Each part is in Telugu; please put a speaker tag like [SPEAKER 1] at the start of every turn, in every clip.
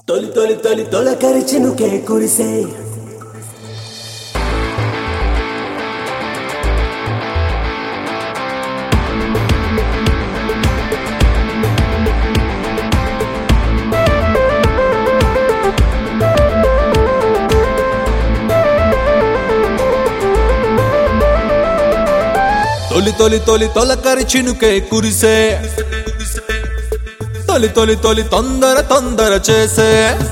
[SPEAKER 1] తొలి తొలి తొలి తొలకరి చినుకే కురిసే
[SPEAKER 2] తొలి తొలి తొలి తొలకరి చినుకే కురిసే తొలి తొలి తొలి తొందర తొందర చేసే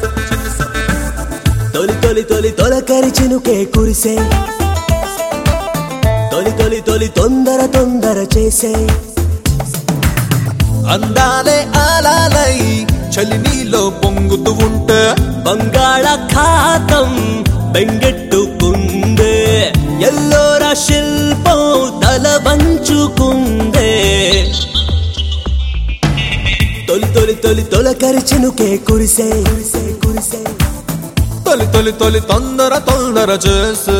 [SPEAKER 1] తొలి తొలి తొలి తొలకరి చినుకే కురిసే తొలి తొలి తొలి తొందర తొందర చేసే
[SPEAKER 2] అందాలే ఆలాలై చలి నీలో పొంగుతూ ఉంటే
[SPEAKER 1] బంగాళాఖాతం బెంగెట్టుకుందే ఎల్లోరా శిల్పం తల వంచుకుందే తొలి తొలి తొలి తొలకరి చినుకే కురిసే కురిసే కురిసే
[SPEAKER 2] తొలి తొలి తొలి తొందర తొందర చేసే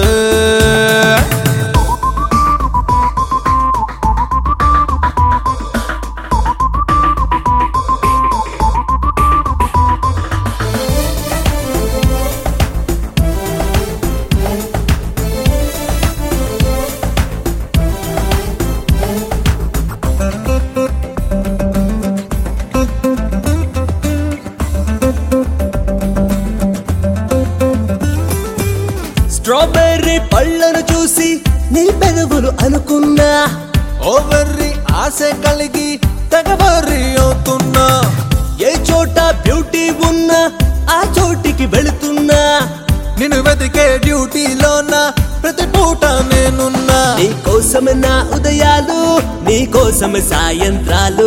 [SPEAKER 1] స్ట్రాబెర్రీ పళ్ళను చూసి నీ పెదవులు అనుకున్నా
[SPEAKER 2] ఓవర్రి ఆశ కలిగి తెగవర్రి అవుతున్నా
[SPEAKER 1] ఏ చోట బ్యూటీ ఉన్నా ఆ చోటికి వెళుతున్నా
[SPEAKER 2] నిన్ను వెతికే డ్యూటీలోన ప్రతి పూట నేనున్నా
[SPEAKER 1] నీ కోసమే నా ఉదయాలు నీ కోసమే సాయంత్రాలు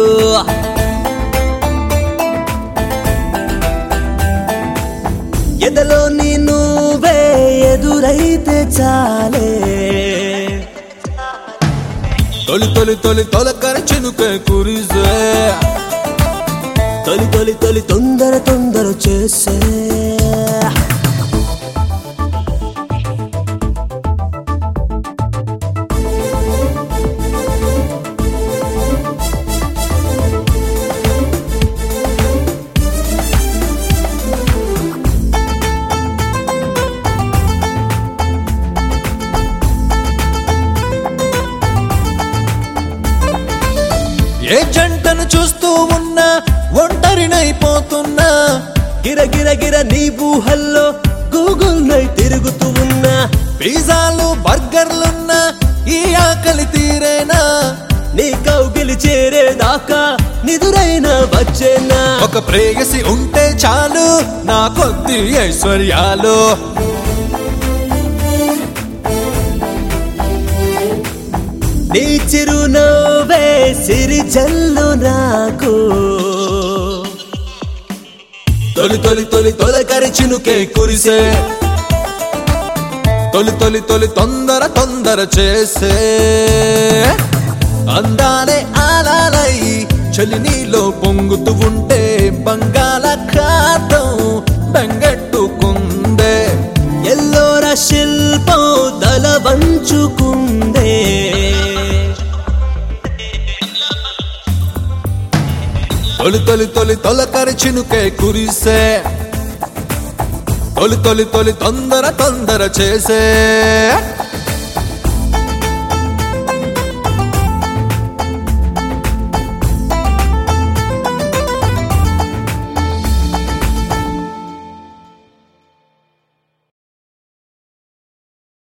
[SPEAKER 1] ఎదలో నీ నువ్వే ఎదురైతే చాలే
[SPEAKER 2] తొలి తొలి తొలి తొలకరి చినుకే కురిసే
[SPEAKER 1] తొలి తొలి తొలి తొందర తొందర చేసే
[SPEAKER 2] ఏ జంటను చూస్తూ ఉన్నా ఒంటరినైపోతున్నా
[SPEAKER 1] గిర గిర గిర నీ ఊహల్లో గూగుల్ నై తిరుగుతూ ఉన్నా
[SPEAKER 2] పిజ్జాలు బర్గర్లున్నా ఈ ఆకలి తీరేనా
[SPEAKER 1] నీ కౌగిలి చేరేదాకా నిదురైనా వచ్చేనా
[SPEAKER 2] ఒక ప్రేయసి ఉంటే చాలు నా కొద్ది ఐశ్వర్యాలు
[SPEAKER 1] నీ చిరునవ్వే సిరి జల్లు నాకు
[SPEAKER 2] తొలి తొలి తొలి తొలకరి చినుకే కురిసే తొలి తొలి తొలి తొందర తొందర చేసే అందాలే ఆలాలై చలి నీలో పొంగుతూ ఉంటే బంగాళాఖాతం బెంగెట్టుకుందే
[SPEAKER 1] ఎల్లోరా శిల్పం తల వంచుకుందే
[SPEAKER 2] తొలి తొలి తొలి తొలకరి చినుకే కురిసే తొలి తొలి తొలి తొందర తొందర చేసే